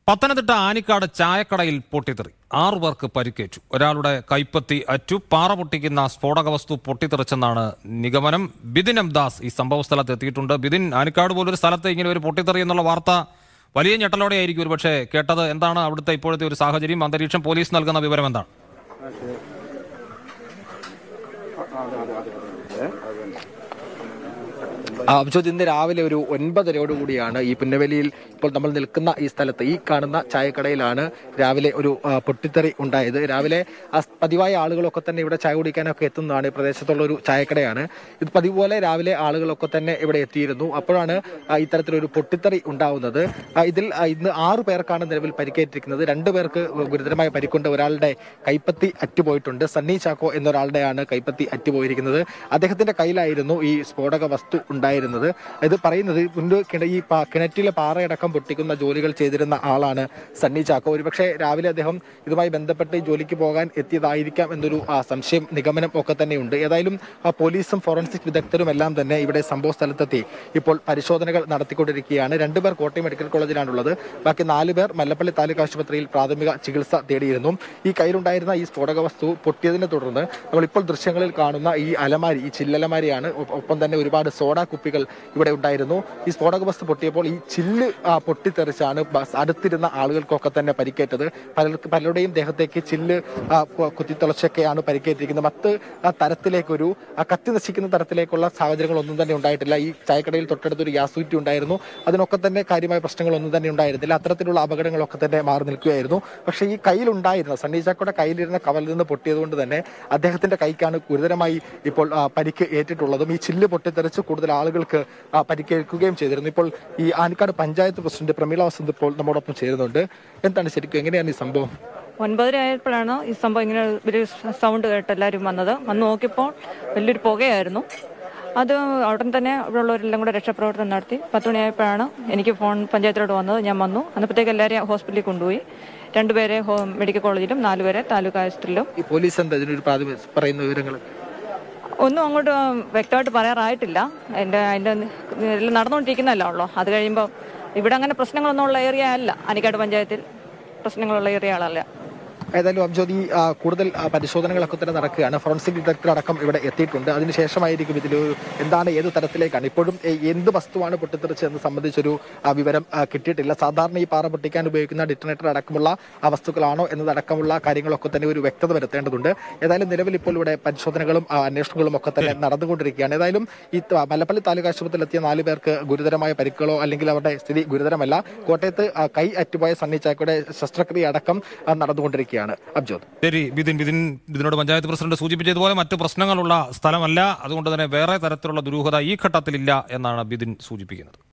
പത്തനംതിട്ട ആനിക്കാട് ചായക്കടയിൽ പൊട്ടിത്തെറി ആറു പേർക്ക് പരിക്കേറ്റു ഒരാളുടെ കൈപ്പത്തി അറ്റു പാറ പൊട്ടിക്കുന്ന സ്ഫോടക വസ്തു പൊട്ടിത്തെറിച്ചെന്നാണ് നിഗമനം ബിദിൻ എം ദാസ് ഈ സംഭവ സ്ഥലത്ത് എത്തിയിട്ടുണ്ട് ബിദിൻ ആനിക്കാട് പോലൊരു സ്ഥലത്ത് ഇങ്ങനെ ഒരു പൊട്ടിത്തെറി എന്നുള്ള വാർത്ത വലിയ ഞെട്ടലോടെ ആയിരിക്കും ഒരു പക്ഷേ കേട്ടത് എന്താണ് അവിടുത്തെ ഇപ്പോഴത്തെ ഒരു സാഹചര്യം അന്തരീക്ഷം പോലീസ് നൽകുന്ന വിവരം എന്താണ് അബ്ജോദ് ഇന്ന് രാവിലെ ഒരു ഒൻപതരയോട് കൂടിയാണ് ഈ പുന്നവലിയിൽ ഇപ്പോൾ നമ്മൾ നിൽക്കുന്ന ഈ സ്ഥലത്ത് ഈ കാണുന്ന ചായക്കടയിലാണ് രാവിലെ ഒരു ആ, പൊട്ടിത്തെറി ഉണ്ടായത് രാവിലെ ആ പതിവായ ആളുകളൊക്കെ തന്നെ ഇവിടെ ചായ കുടിക്കാനൊക്കെ എത്തുന്നതാണ് ഈ പ്രദേശത്തുള്ള ഒരു ചായക്കടയാണ് ഇത് പതിവ് പോലെ രാവിലെ ആളുകളൊക്കെ തന്നെ ഇവിടെ എത്തിയിരുന്നു അപ്പോഴാണ് ആ, ഇത്തരത്തിലൊരു പൊട്ടിത്തെറി ഉണ്ടാവുന്നത് ആ, ഇതിൽ ആ, ഇന്ന് ആറു പേർക്കാണ് നിലവിൽ പരിക്കേറ്റിരിക്കുന്നത് രണ്ടു പേർക്ക് ഗുരുതരമായ പരിക്കുണ്ട് ഒരാളുടെ കൈപ്പത്തി അറ്റുപോയിട്ടുണ്ട് സണ്ണി ചാക്കോ എന്നൊരാളുടെയാണ് കൈപ്പത്തി അറ്റുപോയിരിക്കുന്നത് അദ്ദേഹത്തിന്റെ കയ്യിലായിരുന്നു ഈ സ്ഫോടക വസ്തു ഉണ്ടായിരുന്നത് ഇത് പറയുന്നത് മുൻപ് കിണ ഈ പാ- കിണറ്റിലെ പാറയടക്കം പൊട്ടിക്കുന്ന ജോലികൾ ചെയ്തിരുന്ന ആളാണ് സണ്ണി ചാക്കോ ഒരുപക്ഷെ രാവിലെ അദ്ദേഹം ഇതുമായി ബന്ധപ്പെട്ട് ഈ ജോലിക്ക് പോകാൻ എത്തിയതായിരിക്കാം എന്നൊരു ആ, സംശയം നിഗമനം ഒക്കെ തന്നെയുണ്ട് ഏതായാലും ആ, പോലീസും ഫോറൻസിക് വിദഗ്ധരും എല്ലാം തന്നെ ഇവിടെ സംഭവ സ്ഥലത്തെത്തി ഇപ്പോൾ പരിശോധനകൾ നടത്തിക്കൊണ്ടിരിക്കുകയാണ് രണ്ടുപേർ കോട്ടയം മെഡിക്കൽ കോളേജിലാണുള്ളത് ബാക്കി നാല് പേർ മല്ലപ്പള്ളി താലൂക്ക് ആശുപത്രിയിൽ പ്രാഥമിക ചികിത്സ തേടിയിരുന്നു ഈ കയ്യിലുണ്ടായിരുന്ന ഈ സ്ഫോടക വസ്തു പൊട്ടിയതിനെ തുടർന്ന് നമ്മളിപ്പോൾ ദൃശ്യങ്ങളിൽ കാണുന്ന ഈ അലമാരി ഈ ചില്ലലമാരിയാണ് ഒ- ഒപ്പം തന്നെ ഒരുപാട് സോഡ കുപ്പികൾ ഇവിടെ ഉണ്ടായിരുന്നു ഈ സ്ഫോടക വസ്തു പൊട്ടിയപ്പോൾ ഈ ചില്ല് ആ, പൊട്ടിത്തെറിച്ചാണ് ബസ് അടുത്തിരുന്ന ആളുകൾക്കൊക്കെ തന്നെ പരിക്കേറ്റത് പലർക്ക് പലരുടെയും ദേഹത്തേക്ക് ചില്ല് ആ, കു- കുത്തിത്തുളച്ചൊക്കെയാണ് പരിക്കേറ്റിരിക്കുന്നത് മറ്റ് ആ, തരത്തിലേക്കൊരു ആ, കത്തി നശിക്കുന്ന തരത്തിലേക്കുള്ള സാഹചര്യങ്ങളൊന്നും തന്നെ ഉണ്ടായിട്ടില്ല ഈ ചായക്കടയിൽ തൊട്ടടുത്തൊരു ഗ്യാസ് കുറ്റി ഉണ്ടായിരുന്നു അതിനൊക്കെ തന്നെ കാര്യമായ പ്രശ്നങ്ങളൊന്നും തന്നെ ഉണ്ടായിരുന്നില്ല അത്തരത്തിലുള്ള അപകടങ്ങളൊക്കെ തന്നെ മാറി നിൽക്കുകയായിരുന്നു പക്ഷേ ഈ കയ്യിലുണ്ടായിരുന്ന സണ്ണി ചാക്കോയുടെ കയ്യിലിരുന്ന കവലിൽ നിന്ന് പൊട്ടിയതുകൊണ്ട് തന്നെ അദ്ദേഹത്തിന്റെ കൈക്കാണ് ഗുരുതരമായി ഇപ്പോൾ ആ, പരിക്ക് ഏറ്റിട്ടുള്ളതും ഈ ചില്ല് പൊട്ടിത്തെറിച്ച് കൂടുതൽ ആളുകൾക്ക് ആ, പരിക്കേൽക്കുകയും ചെയ്തിരുന്നു ഇപ്പോൾ ഈ ആനിക്കാട് പഞ്ചായത്ത് പ്രസിഡന്റ് പ്രമീള വസന്ത് ഇപ്പോൾ നമ്മോടൊപ്പം ചേരുന്നുണ്ട് എന്താണ് ശരിക്കും എങ്ങനെയാണ് ഈ സംഭവം ഒൻപതര ആയപ്പോഴാണ് ഈ സംഭവം ഇങ്ങനെ ഒരു സൗണ്ട് കേട്ട് എല്ലാവരും വന്നത് വന്ന് നോക്കിയപ്പോൾ വലിയൊരു പുകയായിരുന്നു അത് ഉടൻ തന്നെ ഇവിടെ ഉള്ളവരെല്ലാം കൂടെ രക്ഷാപ്രവർത്തനം നടത്തി പത്ത് മണിയായപ്പോഴാണ് എനിക്ക് ഫോൺ പഞ്ചായത്തിലോട്ട് വന്നത് ഞാൻ വന്നു അന്നപ്പോഴത്തേക്ക് എല്ലാവരെയും ഹോസ്പിറ്റലിൽ കൊണ്ടുപോയി രണ്ടുപേരെ ഹോ- മെഡിക്കൽ കോളേജിലും നാലുപേരെ താലൂക്ക് ആശുപത്രിയിലും ഈ പോലീസ് എന്താ ഇതിനൊരു പ്രാഥമിക പറയുന്ന വിവരങ്ങൾ ഒന്നും അങ്ങോട്ട് വ്യക്തമായിട്ട് പറയാറായിട്ടില്ല എൻ്റെ അതിൻ്റെ എല്ലാം നടന്നുകൊണ്ടിരിക്കുന്നതല്ല ഉള്ളൂ അത് കഴിയുമ്പോൾ ഇവിടെ അങ്ങനെ പ്രശ്നങ്ങളൊന്നും ഉള്ള ഏരിയ അല്ല അനിക്കാട് പഞ്ചായത്തിൽ പ്രശ്നങ്ങളുള്ള ഏരിയ ആളല്ല ഏതായാലും അബ്ജോദ് ഈ ആ, കൂടുതൽ ആ, പരിശോധനകളൊക്കെ തന്നെ നടക്കുകയാണ് ഫോറൻസിക് വിദഗ്ധരടക്കം ഇവിടെ എത്തിയിട്ടുണ്ട് അതിനുശേഷമായിരിക്കും ഇതിൽ എന്താണ് ഏത് തരത്തിലേക്കാണ് ഇപ്പോഴും ഏ, എന്ത് വസ്തുവാണ് പൊട്ടിത്തെറിച്ചതെന്ന് സംബന്ധിച്ചൊരു ആ, വിവരം ആ, കിട്ടിയിട്ടില്ല സാധാരണ ഈ പാറ പൊട്ടിക്കാൻ ഉപയോഗിക്കുന്ന ഡിറ്റനേറ്റർ അടക്കമുള്ള ആ വസ്തുക്കളാണോ എന്നതടക്കമുള്ള കാര്യങ്ങളൊക്കെ തന്നെ ഒരു വ്യക്തത വരുത്തേണ്ടതുണ്ട് ഏതായാലും നിലവിൽ ഇപ്പോൾ ഇവിടെ പരിശോധനകളും ആ, അന്വേഷണങ്ങളും ഒക്കെ തന്നെ നടന്നുകൊണ്ടിരിക്കുകയാണ് ഏതായാലും ഈ ത- മലപ്പള്ളി താലൂക്ക് ആശുപത്രിയിൽ എത്തിയ നാല് പേർക്ക് ഗുരുതരമായ പരിക്കുകളോ അല്ലെങ്കിൽ അവരുടെ സ്ഥിതി ഗുരുതരമല്ല കോട്ടയത്ത് ആ, കൈ അറ്റുപോയ സണ്ണി ചാക്കോയുടെ ശസ്ത്രക്രിയ അടക്കം ആ, നടന്നുകൊണ്ടിരിക്കുകയാണ് അബ്ജോദ് ശരി ബിദിൻ ബിദിൻ ഇതിനോട് പഞ്ചായത്ത് പ്രസിഡന്റ് സൂചിപ്പിച്ചതുപോലെ മറ്റ് പ്രശ്നങ്ങളുള്ള സ്ഥലമല്ല അതുകൊണ്ട് തന്നെ വേറെ തരത്തിലുള്ള ദുരൂഹത ഈ ഘട്ടത്തിലില്ല എന്നാണ് ബിദിൻ സൂചിപ്പിക്കുന്നത്